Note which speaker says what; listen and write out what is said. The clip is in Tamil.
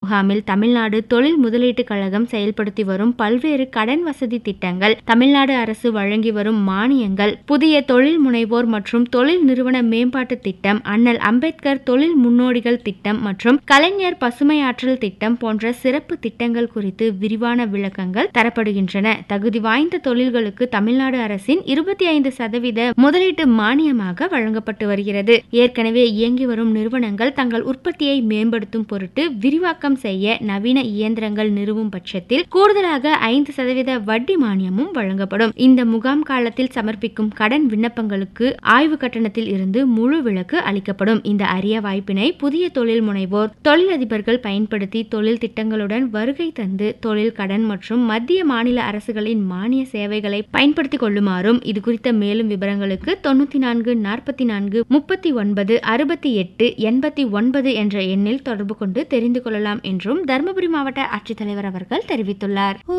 Speaker 1: முகாமில் தமிழ்நாடு தொழில் முதலீட்டுக் கழகம் செயல்படுத்தி வரும் பல்வேறு கடன் வசதி திட்டங்கள் தமிழ்நாடு அரசு வழங்கி வரும் மானியங்கள் புதிய தொழில் முனைவோர் மற்றும் தொழில் நிறுவன மேம்பாட்டு திட்டம் அண்ணல் அம்பேத்கர் தொழில் முன்னோடிகள் திட்டம் மற்றும் கலைஞர் பசுமையாற்றல் திட்டம் போன்ற சிறப்பு திட்டங்கள் குறித்து விரிவான விளக்கங்கள் தரப்படுகின்றன தகுதி வாய்ந்த தொழில்களுக்கு தமிழ்நாடு அரசின் இருபத்தி ஐந்து சதவீத முதலீட்டு மானியமாக வழங்கப்பட்டு வருகிறது ஏற்கனவே இயங்கி வரும் நிறுவனங்கள் தங்கள் உற்பத்தியை மேம்படுத்தும் பொருட்டு விரிவாக்கம் செய்ய நவீன இயந்திரங்கள் நிறுவும் பட்சத்தில் கூடுதலாக ஐந்து சதவீத வட்டி மானியமும் வழங்கப்படும் இந்த முகாம் காலத்தில் சமர்ப்பிக்கும் கடன் விண்ணப்பங்களுக்கு ஆய்வு கட்டணத்தில் இருந்து முழு விலக்கு அளிக்கப்படும் இந்த அரிய வாய்ப்பினை புதிய தொழில் முனைவோர் தொழிலதிபர்கள் பயன்படுத்தி தொழில் திட்டங்களுடன் வருகை தந்து தொழில் கடன் மற்றும் மத்திய மாநில அரசுகளின் மானிய சேவைகளை பயன்படுத்திக் கொள்ளுமாறும் இது குறித்த மேலும் விவரங்களுக்கு தொண்ணூத்தி நான்கு நாற்பத்தி நான்கு முப்பத்தி ஒன்பது அறுபத்தி எட்டு எண்பத்தி ஒன்பது என்ற எண்ணில் தொடர்பு கொண்டு தெரிந்து கொள்ளலாம் என்றும் தருமபுரி மாவட்ட ஆட்சித்தலைவர் அவர்கள் தெரிவித்துள்ளார்